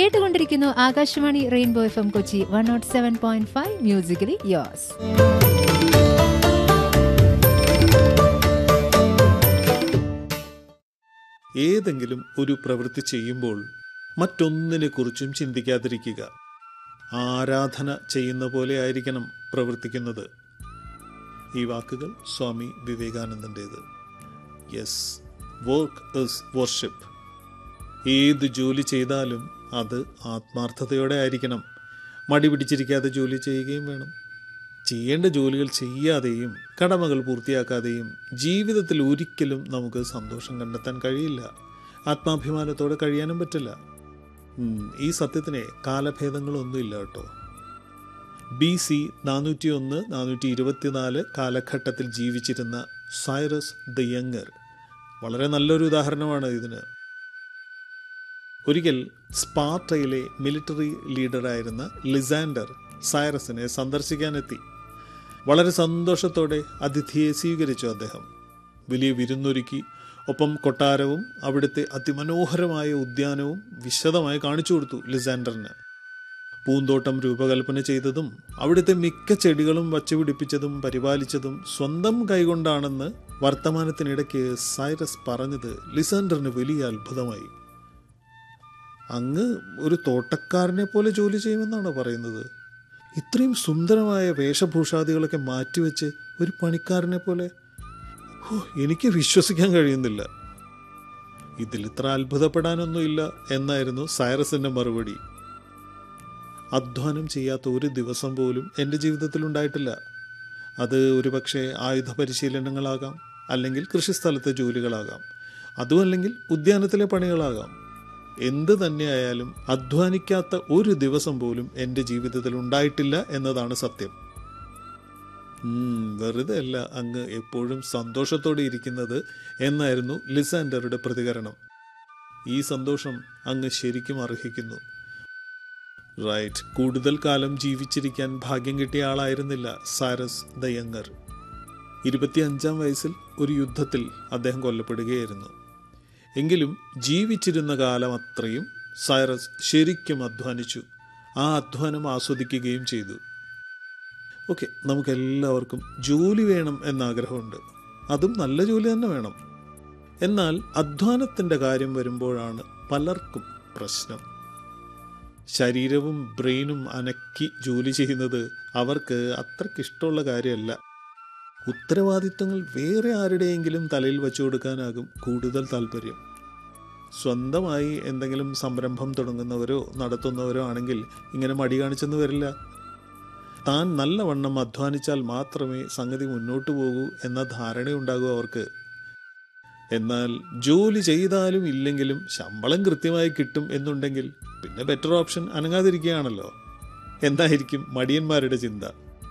കേട്ടുകൊണ്ടിരിക്കുന്നു Akashvani rainbow F M Kochi one nought seven point five musically yours ഏതെങ്കിലും ഒരു പ്രവൃത്തി ചെയ്യുമ്പോൾ മറ്റൊന്നിനെക്കുറിച്ചും ചിന്തിക്കാതിരിക്കുക ആരാധന ചെയ്യുന്ന പോലെ ആയിരിക്കണം പ്രവർത്തിക്കുന്നത് ഈ വാക്കുകൾ സ്വാമി വിവേകാനന്ദൻ്റേത് യെസ് വർക്ക് ഇസ് വർഷിപ്പ് ഏത് ജോലി ചെയ്താലും അത് ആത്മാർത്ഥതയോടെ ആയിരിക്കണം മടി പിടിച്ചിരിക്കാതെ ജോലി ചെയ്യുകയും വേണം ചെയ്യേണ്ട ജോലികൾ ചെയ്യാതെയും കടമകൾ പൂർത്തിയാക്കാതെയും ജീവിതത്തിൽ ഒരിക്കലും നമുക്ക് സന്തോഷം കണ്ടെത്താൻ കഴിയില്ല ആത്മാഭിമാനത്തോടെ കഴിയാനും പറ്റില്ല ഉം, ഈ സത്യത്തിന് കാലഭേദങ്ങളൊന്നുമില്ല കേട്ടോ ബി സി നാനൂറ്റി ഒന്ന് നാനൂറ്റി ഇരുപത്തിനാല് കാലഘട്ടത്തിൽ ജീവിച്ചിരുന്ന സൈറസ് ദ യങ്ങർ വളരെ നല്ലൊരു ഉദാഹരണമാണ് ഇതിന് ഒരിക്കൽ സ്പാർട്ടയിലെ മിലിറ്ററി ലീഡറായിരുന്ന ലിസാൻഡർ സൈറസിനെ സന്ദർശിക്കാനെത്തി വളരെ സന്തോഷത്തോടെ അതിഥിയെ സ്വീകരിച്ചു അദ്ദേഹം വലിയ വിരുന്നൊരുക്കി ഒപ്പം കൊട്ടാരവും അവിടുത്തെ അതിമനോഹരമായ ഉദ്യാനവും വിശദമായി കാണിച്ചു കൊടുത്തു ലിസാൻഡറിന് പൂന്തോട്ടം രൂപകൽപ്പന ചെയ്തതും അവിടുത്തെ മിക്ക ചെടികളും വച്ചുപിടിപ്പിച്ചതും പരിപാലിച്ചതും സ്വന്തം കൈകൊണ്ടാണെന്ന് വർത്തമാനത്തിനിടയ്ക്ക് സൈറസ് പറഞ്ഞത് ലിസാൻഡറിന് വലിയ അത്ഭുതമായി അങ്ങ് ഒരു തോട്ടക്കാരനെ പോലെ ജോലി ചെയ്യുമെന്നാണോ പറയുന്നത് ഇത്രയും സുന്ദരമായ വേഷഭൂഷാദികളൊക്കെ മാറ്റിവെച്ച് ഒരു പണിക്കാരനെ പോലെ ഹോ, എനിക്ക് വിശ്വസിക്കാൻ കഴിയുന്നില്ല ഇതിൽ ഇത്ര അത്ഭുതപ്പെടാനൊന്നുമില്ല എന്നായിരുന്നു സൈറസിന്റെ മറുപടി അധ്വാനം ചെയ്യാത്ത ഒരു ദിവസം പോലും എൻ്റെ ജീവിതത്തിൽ ഉണ്ടായിട്ടില്ല അത് ഒരുപക്ഷെ ആയുധ പരിശീലനങ്ങളാകാം അല്ലെങ്കിൽ കൃഷിസ്ഥലത്തെ ജോലികളാകാം അതുമല്ലെങ്കിൽ ഉദ്യാനത്തിലെ പണികളാകാം എന്ത് തന്നെയായാലും അധ്വാനിക്കാത്ത ഒരു ദിവസം പോലും എൻ്റെ ജീവിതത്തിൽ ഉണ്ടായിട്ടില്ല എന്നതാണ് സത്യം ഉം, വെറുതെ അല്ല അങ്ങ് എപ്പോഴും സന്തോഷത്തോടെ ഇരിക്കുന്നത് എന്നായിരുന്നു ലിസാൻഡറുടെ പ്രതികരണം ഈ സന്തോഷം അങ്ങ് ശരിക്കും അർഹിക്കുന്നു റൈറ്റ് കൂടുതൽ കാലം ജീവിച്ചിരിക്കാൻ ഭാഗ്യം കിട്ടിയ ആളായിരുന്നില്ല സാരസ് ദ യങ്ങർ ഇരുപത്തിയഞ്ചാം വയസ്സിൽ ഒരു യുദ്ധത്തിൽ അദ്ദേഹം കൊല്ലപ്പെടുകയായിരുന്നു എങ്കിലും ജീവിച്ചിരുന്ന കാലം അത്രയും സൈറസ് ശരിക്കും അധ്വാനിച്ചു ആ അധ്വാനം ആസ്വദിക്കുകയും ചെയ്തു ഓക്കെ നമുക്കെല്ലാവർക്കും ജോലി വേണം എന്ന ആഗ്രഹമുണ്ട് അതും നല്ല ജോലി തന്നെ വേണം എന്നാൽ അധ്വാനത്തിൻ്റെ കാര്യം വരുമ്പോഴാണ് പലർക്കും പ്രശ്നം ശരീരവും ബ്രെയിനും അനക്കി ജോലി ചെയ്യുന്നത് അവർക്ക് അത്രയ്ക്ക് ഇഷ്ടമുള്ള കാര്യമല്ല ഉത്തരവാദിത്തങ്ങൾ വേറെ ആരുടെയെങ്കിലും തലയിൽ വെച്ചു കൊടുക്കാനാകും കൂടുതൽ താല്പര്യം സ്വന്തമായി എന്തെങ്കിലും സംരംഭം തുടങ്ങുന്നവരോ നടത്തുന്നവരോ ആണെങ്കിൽ ഇങ്ങനെ മടി കാണിച്ചെന്ന് വരില്ല താൻ നല്ലവണ്ണം അധ്വാനിച്ചാൽ മാത്രമേ സംഗതി മുന്നോട്ട് പോകൂ എന്ന ധാരണയുണ്ടാകൂ അവർക്ക് എന്നാൽ ജോലി ചെയ്താലും ഇല്ലെങ്കിലും ശമ്പളം കൃത്യമായി കിട്ടും എന്നുണ്ടെങ്കിൽ പിന്നെ ബെറ്റർ ഓപ്ഷൻ അനങ്ങാതിരിക്കുകയാണല്ലോ എന്തായിരിക്കും മടിയന്മാരുടെ ചിന്ത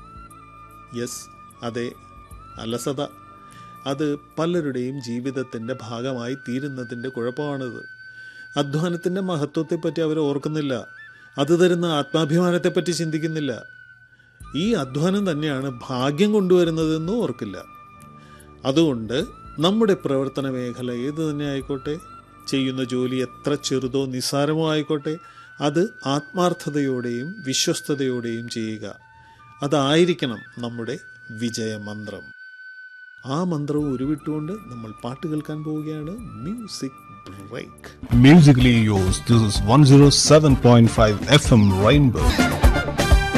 യെസ് അതെ അലസത അത് പലരുടെയും ജീവിതത്തിൻ്റെ ഭാഗമായി തീരുന്നതിൻ്റെ കുഴപ്പമാണിത് അധ്വാനത്തിൻ്റെ മഹത്വത്തെപ്പറ്റി അവർ ഓർക്കുന്നില്ല അത് തരുന്ന ആത്മാഭിമാനത്തെപ്പറ്റി ചിന്തിക്കുന്നില്ല ഈ അധ്വാനം തന്നെയാണ് ഭാഗ്യം കൊണ്ടുവരുന്നതെന്നും ഓർക്കില്ല അതുകൊണ്ട് നമ്മുടെ പ്രവർത്തന മേഖല ഏത് തന്നെ ആയിക്കോട്ടെ ചെയ്യുന്ന ജോലി എത്ര ചെറുതോ നിസ്സാരമോ ആയിക്കോട്ടെ അത് ആത്മാർത്ഥതയോടെയും വിശ്വസ്തയോടെയും ചെയ്യുക അതായിരിക്കണം നമ്മുടെ വിജയമന്ത്രം ആ മന്ത്രവും ഉരുവിട്ടുകൊണ്ട് നമ്മൾ പാട്ട് കേൾക്കാൻ പോവുകയാണ് music break Musically yours. This is 107.5 FM Rainbow.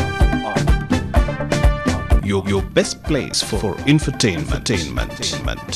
Your, your best place for infotainment. entertainment.